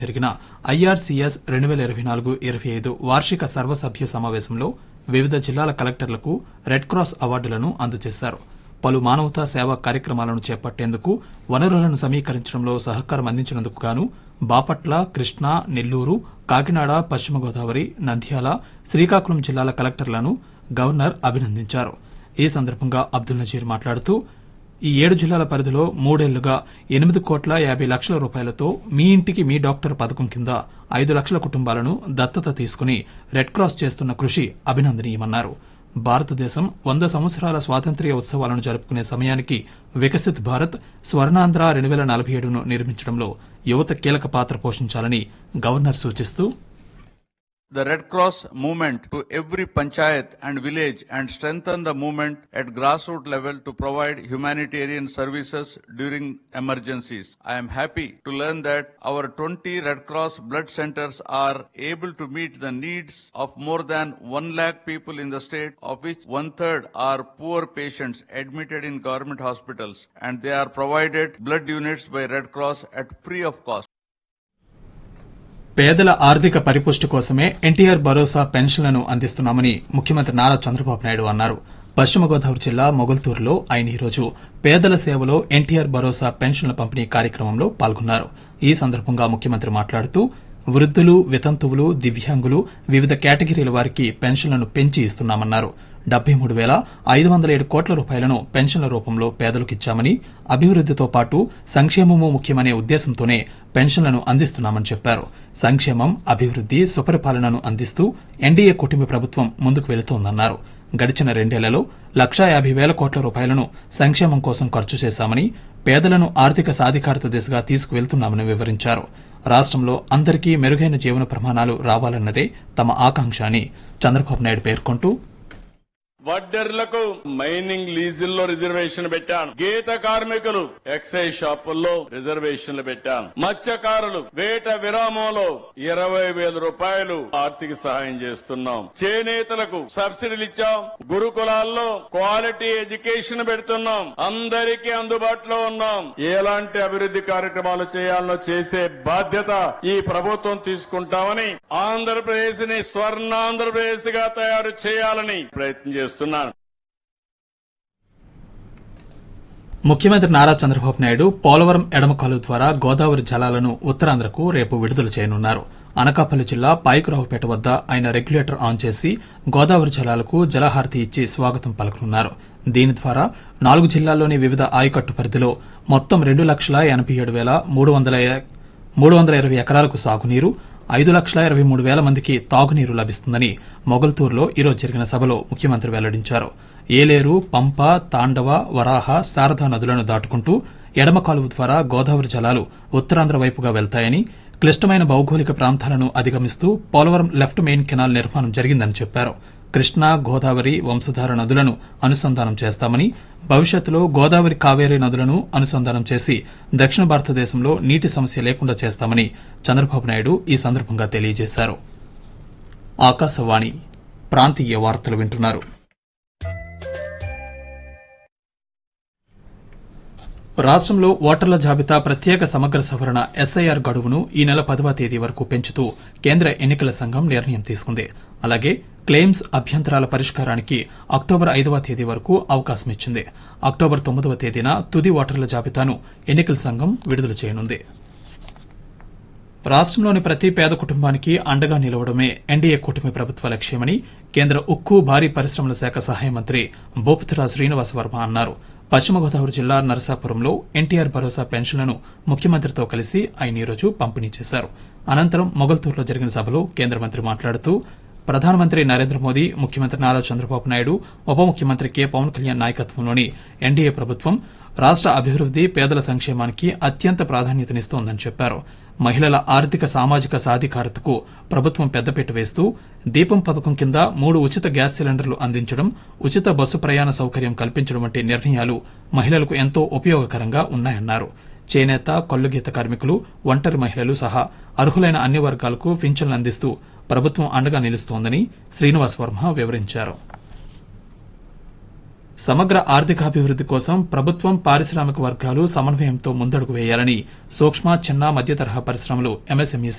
జరిగిన ఐఆర్సీఎస్ రెండు వేల ఇరవై నాలుగు ఇరవై ఐదు వార్షిక సర్వసభ్య సమావేశంలో వివిధ జిల్లాల కలెక్టర్లకు రెడ్ క్రాస్ అవార్డులను అందజేశారు పలు మానవతా సేవా కార్యక్రమాలను చేపట్టేందుకు వనరులను సమీకరించడంలో సహకారం అందించినందుకు గాను బాపట్ల కృష్ణా నెల్లూరు కాకినాడ పశ్చిమ గోదావరి నంద్యాల శ్రీకాకుళం జిల్లాల కలెక్టర్లను గవర్నర్ అభినందించారు ఈ సందర్భంగా అబ్దుల్ నజీర్ మాట్లాడుతూ ఈ ఏడు జిల్లాల పరిధిలో మూడేళ్లుగా ఎనిమిది కోట్ల యాభై లక్షల రూపాయలతో మీ ఇంటికి మీ డాక్టర్ పథకం కింద ఐదు లక్షల కుటుంబాలను దత్తత తీసుకుని రెడ్ క్రాస్ చేస్తున్న కృషి అభినందనీయమన్నారు భారతదేశం వంద సంవత్సరాల స్వాతంత్ర్య ఉత్సవాలను జరుపుకునే సమయానికి వికసిత్ భారత్ స్వర్ణాంధ్ర రెండు వేల నలభై ఏడును నిర్మించడంలో యువత కీలక పాత్ర పోషించాలని గవర్నర్ సూచిస్తూ the Red Cross movement to every panchayat and village and strengthen the movement at grassroots level to provide humanitarian services during emergencies. I am happy to learn that our 20 Red Cross blood centers are able to meet the needs of more than 1 lakh people in the state, of which one third are poor patients admitted in government hospitals and they are provided blood units by Red Cross at free of cost. పేదల ఆర్థిక పరిపుష్టి కోసమే ఎన్టీఆర్ భరోసా పెన్షన్లను అందిస్తున్నామని ముఖ్యమంత్రి నారా చంద్రబాబు నాయుడు అన్నారు పశ్చిమ గోదావరి జిల్లా మొగల్తూరులో ఆయన ఈరోజు పేదల సేవలో ఎన్టీఆర్ భరోసా పెన్షన్ల పంపిణీ కార్యక్రమంలో పాల్గొన్నారు ఈ సందర్భంగా ముఖ్యమంత్రి మాట్లాడుతూ వృద్ధులు వితంతువులు దివ్యాంగులు వివిధ కేటగిరీల వారికి పెన్షన్లను పెంచి ఇస్తున్నామన్నారు డెబ్బై మూడు వేల ఐదు వందల ఏడు కోట్ల రూపాయలను పెన్షన్ల రూపంలో పేదలకు ఇచ్చామని అభివృద్దితో పాటు సంక్షేమము ముఖ్యమనే ఉద్దేశంతోనే పెన్షన్లను అందిస్తున్నామని చెప్పారు సంక్షేమం అభివృద్ది సుపరిపాలనను అందిస్తూ ఎన్డీఏ కూటమి ప్రభుత్వం ముందుకు వెళుతోందన్నారు గడిచిన రెండేళ్లలో లక్షా యాభై వేల కోట్ల రూపాయలను సంక్షేమం కోసం ఖర్చు చేశామని పేదలను ఆర్థిక సాధికారత దిశగా తీసుకువెళ్తున్నామని వివరించారు రాష్ట్రంలో అందరికీ మెరుగైన జీవన ప్రమాణాలు రావాలన్నదే తమ ఆకాంక్ష అని చంద్రబాబు నాయుడు పేర్కొంటూ వడ్డెర్లకు మైనింగ్ లీజుల్లో రిజర్వేషన్ పెట్టాను గీత కార్మికులు ఎక్సైజ్ షాపుల్లో రిజర్వేషన్లు పెట్టాను మత్స్యకారులు వేట విరామంలో ఇరవై వేల రూపాయలు ఆర్థిక సహాయం చేస్తున్నాం చేనేతలకు సబ్సిడీలు ఇచ్చాం గురుకులాల్లో క్వాలిటీ ఎడ్యుకేషన్ పెడుతున్నాం అందరికీ అందుబాటులో ఉన్నాం ఎలాంటి అభివృద్ధి కార్యక్రమాలు చేయాలనో చేసే బాధ్యత ఈ ప్రభుత్వం తీసుకుంటామని ఆంధ్రప్రదేశ్ ని స్వర్ణాంధ్రప్రదేశ్ గా తయారు చేయాలని ప్రయత్నం చేస్తున్నాను ముఖ్యమంత్రి నారా చంద్రబాబు నాయుడు పోలవరం ఎడమ కాలువ ద్వారా గోదావరి జలాలను ఉత్తరాంధ్రకు రేపు విడుదల చేయనున్నారు అనకాపల్లి జిల్లా పాయకురావుపేట వద్ద ఆయన రెగ్యులేటర్ ఆన్ చేసి గోదావరి జలాలకు జలహారతి ఇచ్చి స్వాగతం పలకనున్నారు దీని ద్వారా నాలుగు జిల్లాల్లోని వివిధ ఆయకట్టు పరిధిలో మొత్తం రెండు లక్షల ఎనబై ఏడు వేల మూడు వందల మూడు వందల ఇరవై ఎకరాలకు సాగునీరు ఐదు లక్షల ఇరవై మూడు వేల మందికి తాగునీరు లభిస్తుందని మొగల్తూరులో ఈరోజు జరిగిన సభలో ముఖ్యమంత్రి వెల్లడించారు ఏలేరు పంప తాండవ వరాహ శారదా నదులను దాటుకుంటూ ఎడమ కాలువ ద్వారా గోదావరి జలాలు ఉత్తరాంధ్ర వైపుగా వెళ్తాయని క్లిష్టమైన భౌగోళిక ప్రాంతాలను అధిగమిస్తూ పోలవరం లెఫ్ట్ మెయిన్ కెనాల్ నిర్మాణం జరిగిందని చెప్పారు కృష్ణా గోదావరి వంశధార నదులను అనుసంధానం చేస్తామని భవిష్యత్తులో గోదావరి కావేరీ నదులను అనుసంధానం చేసి దక్షిణ భారతదేశంలో నీటి సమస్య లేకుండా చేస్తామని చంద్రబాబు నాయుడు ఈ సందర్భంగా తెలియజేశారు ఆకాశవాణి ప్రాంతీయ వార్తలు వింటున్నారు రాష్ట్రంలో ఓటర్ల జాబితా ప్రత్యేక సమగ్ర సవరణ ఎస్ఐఆర్ గడువును ఈ నెల పదవ తేదీ వరకు పెంచుతూ కేంద్ర ఎన్నికల సంఘం నిర్ణయం తీసుకుంది అలాగే క్లెయిమ్స్ అభ్యంతరాల పరిష్కారానికి అక్టోబర్ ఐదవ తేదీ వరకు అవకాశం ఇచ్చింది అక్టోబర్ తొమ్మిదవ తేదీన తుది ఓటర్ల జాబితాను ఎన్నికల సంఘం విడుదల చేయనుంది రాష్ట్రంలోని ప్రతి పేద కుటుంబానికి అండగా నిలవడమే ఎన్డీఏ కూటమి ప్రభుత్వ లక్ష్యమని కేంద్ర ఉక్కు భారీ పరిశ్రమల శాఖ సహాయ మంత్రి బొపుతురాజ్ శ్రీనివాస వర్మ అన్నారు పశ్చిమ గోదావరి జిల్లా నరసాపురంలో ఎన్టీఆర్ భరోసా పెన్షన్లను ముఖ్యమంత్రితో కలిసి ఆయన ఈరోజు పంపిణీ చేశారు అనంతరం మొగల్తూరులో జరిగిన సభలో కేంద్ర మంత్రి మాట్లాడుతూ ప్రధానమంత్రి నరేంద్ర మోదీ ముఖ్యమంత్రి నారా చంద్రబాబు నాయుడు ఉప ముఖ్యమంత్రి కె పవన్ కళ్యాణ్ నాయకత్వంలోని ఎన్డీఏ ప్రభుత్వం రాష్ట అభివృద్ది పేదల సంక్షేమానికి అత్యంత ప్రాధాన్యతనిస్తోందని చెప్పారు మహిళల ఆర్థిక సామాజిక సాధికారతకు ప్రభుత్వం పెద్దపీట వేస్తూ దీపం పథకం కింద మూడు ఉచిత గ్యాస్ సిలిండర్లు అందించడం ఉచిత బస్సు ప్రయాణ సౌకర్యం కల్పించడం వంటి నిర్ణయాలు మహిళలకు ఎంతో ఉపయోగకరంగా ఉన్నాయన్నారు చేనేత కొల్లుగీత కార్మికులు ఒంటరి మహిళలు సహా అర్హులైన అన్ని వర్గాలకు పింఛన్లు అందిస్తూ ప్రభుత్వం అండగా నిలుస్తోందని శ్రీనివాస్ వర్మ వివరించారు సమగ్ర ఆర్థికాభివృద్ది కోసం ప్రభుత్వం పారిశ్రామిక వర్గాలు సమన్వయంతో ముందడుగు వేయాలని సూక్ష్మ చిన్న మధ్య తరహా పరిశ్రమలు ఎంఎస్ఎంఈ